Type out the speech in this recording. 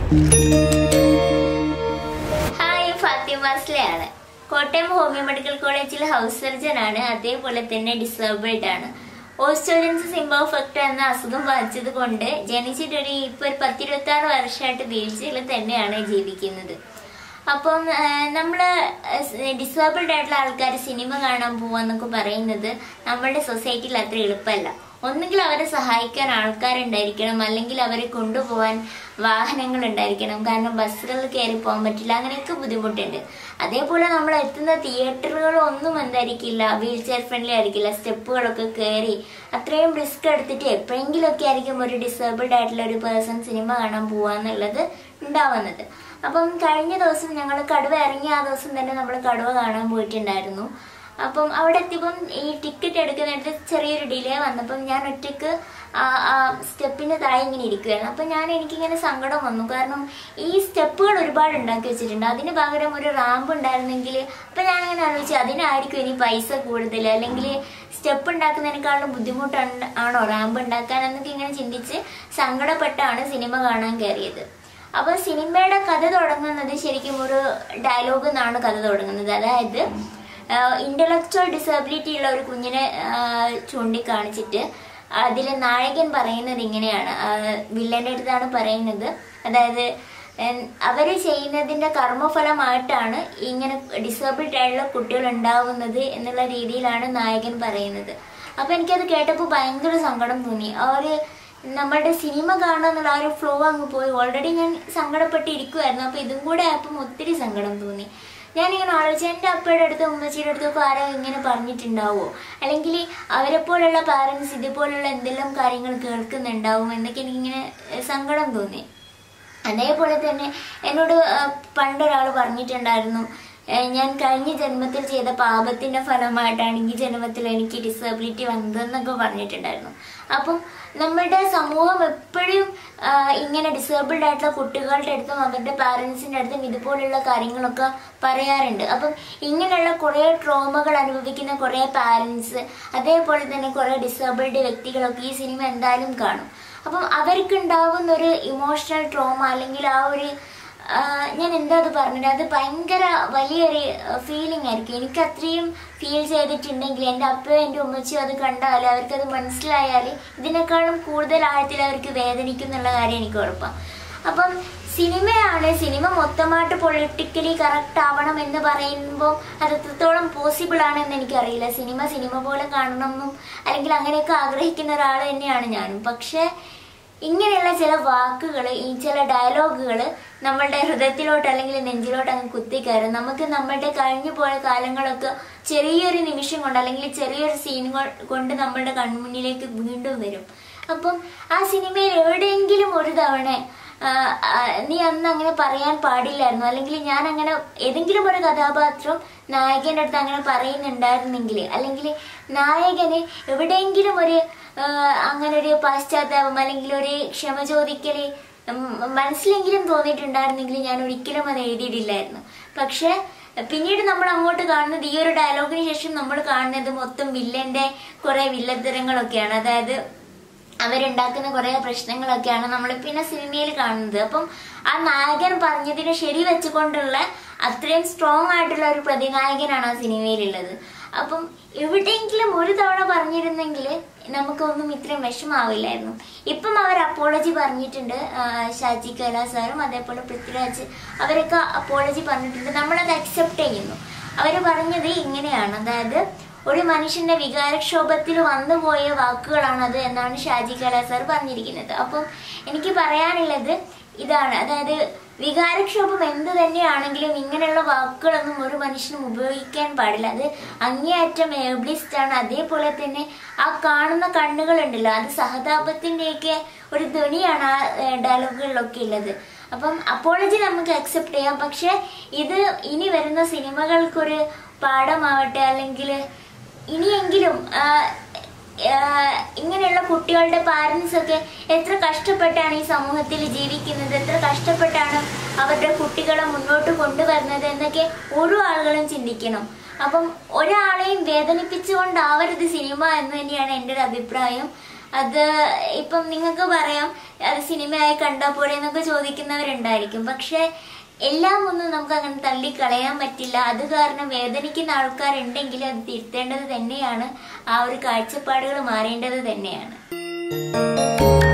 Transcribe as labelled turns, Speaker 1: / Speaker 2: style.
Speaker 1: hi ഫാത്തിമാസ്ലയാണ് Kottayam homeo medical കോളേജിൽ house surgeon ആണ് അതേപോലെ തന്നെ ഡിസേബിൾഡ് ആണ് ഓസ്റ്റോജൻസ് ഇമ്പോഫെക്ട് എന്ന അസുഖം ബാധിച്ചത് കൊണ്ട് ജനിച്ചിട്ടൊരു ഇപ്പൊ ഒരു പത്തിരുപത്തി ആറ് വർഷമായിട്ട് വീഴ്ചയിൽ തന്നെയാണ് ജീവിക്കുന്നത് അപ്പം ആ, നമ്മള് ഡിസേബിൾഡ് ആയിട്ടുള്ള ആൾക്കാർ സിനിമ കാണാൻ പോവാന്നൊക്കെ പറയുന്നത് നമ്മളുടെ സൊസൈറ്റിയിൽ അത്ര എളുപ്പമല്ല ഒന്നുകിൽ അവരെ സഹായിക്കാൻ ആൾക്കാരുണ്ടായിരിക്കണം അല്ലെങ്കിൽ അവരെ കൊണ്ടുപോകാൻ വാഹനങ്ങൾ ഉണ്ടായിരിക്കണം കാരണം ബസ്സുകളിൽ കയറി പോകാൻ പറ്റില്ല അങ്ങനെയൊക്കെ ബുദ്ധിമുട്ടുണ്ട് അതേപോലെ നമ്മൾ എത്തുന്ന തിയേറ്ററുകളൊന്നും എന്തായിരിക്കില്ല വീൽ ചെയർ ഫ്രണ്ട്ലി ആയിരിക്കില്ല സ്റ്റെപ്പുകളൊക്കെ കയറി അത്രയും റിസ്ക് എടുത്തിട്ട് എപ്പോഴെങ്കിലുമൊക്കെ ആയിരിക്കും ഒരു ഡിസേബിൾഡ് ആയിട്ടുള്ള ഒരു പേഴ്സൺ സിനിമ കാണാൻ പോവാന്നുള്ളത് ഉണ്ടാവുന്നത് അപ്പം കഴിഞ്ഞ ദിവസം ഞങ്ങൾ കടുവ ഇറങ്ങിയ ആ ദിവസം തന്നെ നമ്മൾ കടുവ കാണാൻ പോയിട്ടുണ്ടായിരുന്നു അപ്പം അവിടെ എത്തിയപ്പം ഈ ടിക്കറ്റ് എടുക്കുന്നിടത്ത് ചെറിയൊരു ഡിലേ വന്നപ്പം ഞാൻ ഒറ്റയ്ക്ക് ആ ആ സ്റ്റെപ്പിന് താഴെ ഇങ്ങനെ ഇരിക്കുകയായിരുന്നു അപ്പം ഞാൻ എനിക്കിങ്ങനെ സങ്കടം വന്നു കാരണം ഈ സ്റ്റെപ്പുകൾ ഒരുപാട് ഉണ്ടാക്കി വെച്ചിട്ടുണ്ട് അതിന് പകരം ഒരു റാമ്പ് ഉണ്ടായിരുന്നെങ്കിൽ അപ്പം ഞാനിങ്ങനെ ആലോചിച്ചു അതിനായിരിക്കും ഇനി പൈസ കൂടുതൽ അല്ലെങ്കിൽ സ്റ്റെപ്പ് ഉണ്ടാക്കുന്നതിനേക്കാളും ബുദ്ധിമുട്ടാണ് ആണോ റാമ്പ് ഉണ്ടാക്കാൻ എന്നൊക്കെ ഇങ്ങനെ ചിന്തിച്ച് സങ്കടപ്പെട്ടാണ് സിനിമ കാണാൻ കയറിയത് അപ്പൊ സിനിമയുടെ കഥ തുടങ്ങുന്നത് ശരിക്കും ഒരു ഡയലോഗ് എന്നാണ് കഥ തുടങ്ങുന്നത് അതായത് ഇന്റലക്ച്വൽ ഡിസബിലിറ്റി ഉള്ള ഒരു കുഞ്ഞിനെ ആഹ് ചൂണ്ടിക്കാണിച്ചിട്ട് അതിൽ നായകൻ പറയുന്നത് ഇങ്ങനെയാണ് വില്ലന്റെ അടുത്താണ് പറയുന്നത് അതായത് എൻ- അവര് ചെയ്യുന്നതിന്റെ കർമ്മഫലമായിട്ടാണ് ഇങ്ങനെ ഡിസേബിൾഡ് ആയിട്ടുള്ള കുട്ടികൾ ഉണ്ടാവുന്നത് എന്നുള്ള രീതിയിലാണ് നായകൻ പറയുന്നത് അപ്പൊ എനിക്കത് കേട്ടപ്പോൾ ഭയങ്കര സങ്കടം തോന്നി ആ ഒരു നമ്മളുടെ സിനിമ കാണുക എന്നുള്ള ആ ഒരു ഫ്ലോ അങ്ങ് പോയി ഓൾറെഡി ഞാൻ സങ്കടപ്പെട്ടിരിക്കുമായിരുന്നു അപ്പൊ ഇതും കൂടെ ആയപ്പം ഒത്തിരി സങ്കടം തോന്നി ഞാനിങ്ങനെ ആലോചിച്ചു എൻ്റെ അപ്പയുടെ അടുത്ത് ഉമ്മച്ചിയുടെ അടുത്തൊക്കെ ആരോ ഇങ്ങനെ പറഞ്ഞിട്ടുണ്ടാവോ അല്ലെങ്കിൽ അവരെ പോലുള്ള പാരൻസ് ഇതുപോലുള്ള എന്തെല്ലാം കാര്യങ്ങൾ കേൾക്കുന്നുണ്ടാവും എന്നൊക്കെ എനിക്കിങ്ങനെ ഏഹ്, സങ്കടം തോന്നി അതേപോലെ തന്നെ എന്നോട് ആ, പണ്ടൊരാൾ പറഞ്ഞിട്ടുണ്ടായിരുന്നു ഏ, ഞാൻ കഴിഞ്ഞ ജന്മത്തിൽ ചെയ്ത പാപത്തിന്റെ ഫലമായിട്ടാണ് ഈ ജന്മത്തിൽ എനിക്ക് ഡിസബിലിറ്റി വന്നതെന്നൊക്കെ പറഞ്ഞിട്ടുണ്ടായിരുന്നു അപ്പം നമ്മുടെ സമൂഹം എപ്പോഴും ആ, ഇങ്ങനെ ഡിസേബിൾഡ് ആയിട്ടുള്ള കുട്ടികളുടെ അടുത്തും അവരുടെ പാരൻസിന്റെ അടുത്തും ഇതുപോലുള്ള കാര്യങ്ങളൊക്കെ പറയാറുണ്ട് അപ്പം ഇങ്ങനെയുള്ള കുറേ ട്രോമകൾ അനുഭവിക്കുന്ന കുറേ പാരൻസ് അതേപോലെ തന്നെ കുറേ ഡിസേബിൾഡ് വ്യക്തികളൊക്കെ ഈ സിനിമ എന്തായാലും കാണും അപ്പം അവർക്ക് ഉണ്ടാവുന്ന ഒരു ഇമോഷണൽ ട്രോമ അല്ലെങ്കിൽ ആ ഒരു ആ, ഞാൻ എന്താ അത് പറഞ്ഞത് അത് ഭയങ്കര വലിയൊരു ഫീലിംഗ് ആയിരിക്കും എനിക്ക് അത്രയും ഫീൽ ചെയ്തിട്ടുണ്ടെങ്കിൽ എൻ്റെ അപ്പയോ എൻ്റെ ഉമ്മച്ചിയോ അത് കണ്ടാൽ അവർക്കത് മനസ്സിലായാൽ ഇതിനേക്കാളും കൂടുതൽ ആഴത്തിൽ അവർക്ക് വേദനിക്കും എന്നുള്ള കാര്യം എനിക്ക് ഉറപ്പാണ് അപ്പം സിനിമയാണ് സിനിമ മൊത്തമായിട്ട് പൊളിറ്റിക്കലി കറക്റ്റ് ആവണം എന്ന് പറയുമ്പോൾ അത് എത്രത്തോളം പോസിബിൾ ആണെന്ന് എനിക്കറിയില്ല സിനിമ സിനിമ പോലെ കാണണമെന്നും അല്ലെങ്കിൽ അങ്ങനെയൊക്കെ ആഗ്രഹിക്കുന്ന ഒരാൾ തന്നെയാണ് ഞാനും പക്ഷേ ഇങ്ങനെയുള്ള ചില വാക്കുകൾ ഈ ചില ഡയലോഗുകൾ നമ്മളുടെ ഹൃദയത്തിലോട്ട് അല്ലെങ്കിൽ നെഞ്ചിലോട്ട് അങ്ങ് കുത്തിക്കയറും നമുക്ക് നമ്മളുടെ കഴിഞ്ഞു പോയ കാലങ്ങളൊക്കെ ചെറിയൊരു നിമിഷം കൊണ്ട് അല്ലെങ്കിൽ ചെറിയൊരു സീൻ കൊണ്ട് നമ്മളുടെ കൺമുന്നിലേക്ക് വീണ്ടും വരും അപ്പം ആ സിനിമയിൽ എവിടെയെങ്കിലും ഒരു തവണ ആ, ആ, നീ അന്ന് അങ്ങനെ പറയാൻ പാടില്ലായിരുന്നു അല്ലെങ്കിൽ ഞാൻ അങ്ങനെ ഏതെങ്കിലും ഒരു കഥാപാത്രം നായകന്റെ അടുത്ത് അങ്ങനെ പറയുന്നുണ്ടായിരുന്നെങ്കിൽ അല്ലെങ്കിൽ നായകന് എവിടെയെങ്കിലും ഒരു ആ, അങ്ങനെ ഒരു പാശ്ചാത്താപം അല്ലെങ്കിൽ ഒരു ക്ഷമ ചോദിക്കല് ഉം, മനസ്സിലെങ്കിലും തോന്നിയിട്ടുണ്ടായിരുന്നെങ്കിൽ ഞാൻ ഒരിക്കലും അത് എഴുതിയിട്ടില്ലായിരുന്നു പക്ഷെ പിന്നീട് നമ്മൾ അങ്ങോട്ട് കാണുന്നത് ഈ ഒരു ഡയലോഗിന് ശേഷം നമ്മൾ കാണുന്നത് മൊത്തം വില്ലന്റെ കുറെ വില്ലത്തരങ്ങളൊക്കെയാണ് അതായത് അവരുണ്ടാക്കുന്ന കുറെ പ്രശ്നങ്ങളൊക്കെയാണ് നമ്മൾ പിന്നെ സിനിമയിൽ കാണുന്നത് അപ്പം ആ നായകൻ പറഞ്ഞതിന് ശരി വെച്ചുകൊണ്ടുള്ള അത്രയും സ്ട്രോങ് ആയിട്ടുള്ള ഒരു പ്രതിനായകനാണ് ആ സിനിമയിലുള്ളത് അപ്പം എവിടെയെങ്കിലും ഒരു തവണ പറഞ്ഞിരുന്നെങ്കിൽ നമുക്കൊന്നും ഇത്രയും വിഷമാവില്ലായിരുന്നു ഇപ്പം അവർ അപ്പോളജി പറഞ്ഞിട്ടുണ്ട് ആ, ഷാജി കല സാറും അതേപോലെ പൃഥ്വിരാജ് അവരൊക്കെ അപ്പോളജി പറഞ്ഞിട്ടുണ്ട് നമ്മളത് അക്സെപ്റ്റ് ചെയ്യുന്നു അവർ പറഞ്ഞത് ഇങ്ങനെയാണ് അതായത് ഒരു മനുഷ്യന്റെ വികാരക്ഷോഭത്തിൽ വന്നുപോയ വാക്കുകളാണത് എന്നാണ് ഷാജി കലാ സാർ പറഞ്ഞിരിക്കുന്നത് അപ്പം എനിക്ക് പറയാനുള്ളത് ഇതാണ് അതായത് വികാരക്ഷോഭം എന്ത് തന്നെയാണെങ്കിലും ഇങ്ങനെയുള്ള വാക്കുകളൊന്നും ഒരു മനുഷ്യനും ഉപയോഗിക്കാൻ പാടില്ല അത് അങ്ങേയറ്റം ഏബ്ലിസ്റ്റ് ആണ് അതേപോലെ തന്നെ ആ കാണുന്ന കണ്ണുകളുണ്ടല്ലോ അത് സഹതാപത്തിന്റെയൊക്കെ ഒരു ധ്വനിയാണ് ആ ഡയലോഗുകളിലൊക്കെ ഉള്ളത് അപ്പം അപ്പോളജി നമുക്ക് അക്സെപ്റ്റ് ചെയ്യാം പക്ഷെ ഇത് ഇനി വരുന്ന സിനിമകൾക്കൊരു പാഠമാവട്ടെ അല്ലെങ്കിൽ ഇനിയെങ്കിലും ആ, ആ, ഇങ്ങനെയുള്ള കുട്ടികളുടെ പാരൻസ് ഒക്കെ എത്ര കഷ്ടപ്പെട്ടാണ് ഈ സമൂഹത്തിൽ ജീവിക്കുന്നത് എത്ര കഷ്ടപ്പെട്ടാണ് അവരുടെ കുട്ടികളെ മുന്നോട്ട് കൊണ്ടുവരുന്നത് എന്നൊക്കെ ഓരോ ആളുകളും ചിന്തിക്കണം അപ്പം ഒരാളെയും വേദനിപ്പിച്ചുകൊണ്ടാവരുത് സിനിമ എന്ന് തന്നെയാണ് എൻ്റെ ഒരു അഭിപ്രായം അത് ഇപ്പം നിങ്ങൾക്ക് പറയാം അത് സിനിമയായി കണ്ടാൽ പോരെ എന്നൊക്കെ ചോദിക്കുന്നവരുണ്ടായിരിക്കും പക്ഷെ എല്ലാം ഒന്നും നമുക്ക് അങ്ങനെ തള്ളിക്കളയാൻ പറ്റില്ല അത് കാരണം വേദനിക്കുന്ന ആൾക്കാരുണ്ടെങ്കിൽ അത് തിരുത്തേണ്ടത് തന്നെയാണ് ആ ഒരു കാഴ്ചപ്പാടുകൾ മാറേണ്ടത് തന്നെയാണ്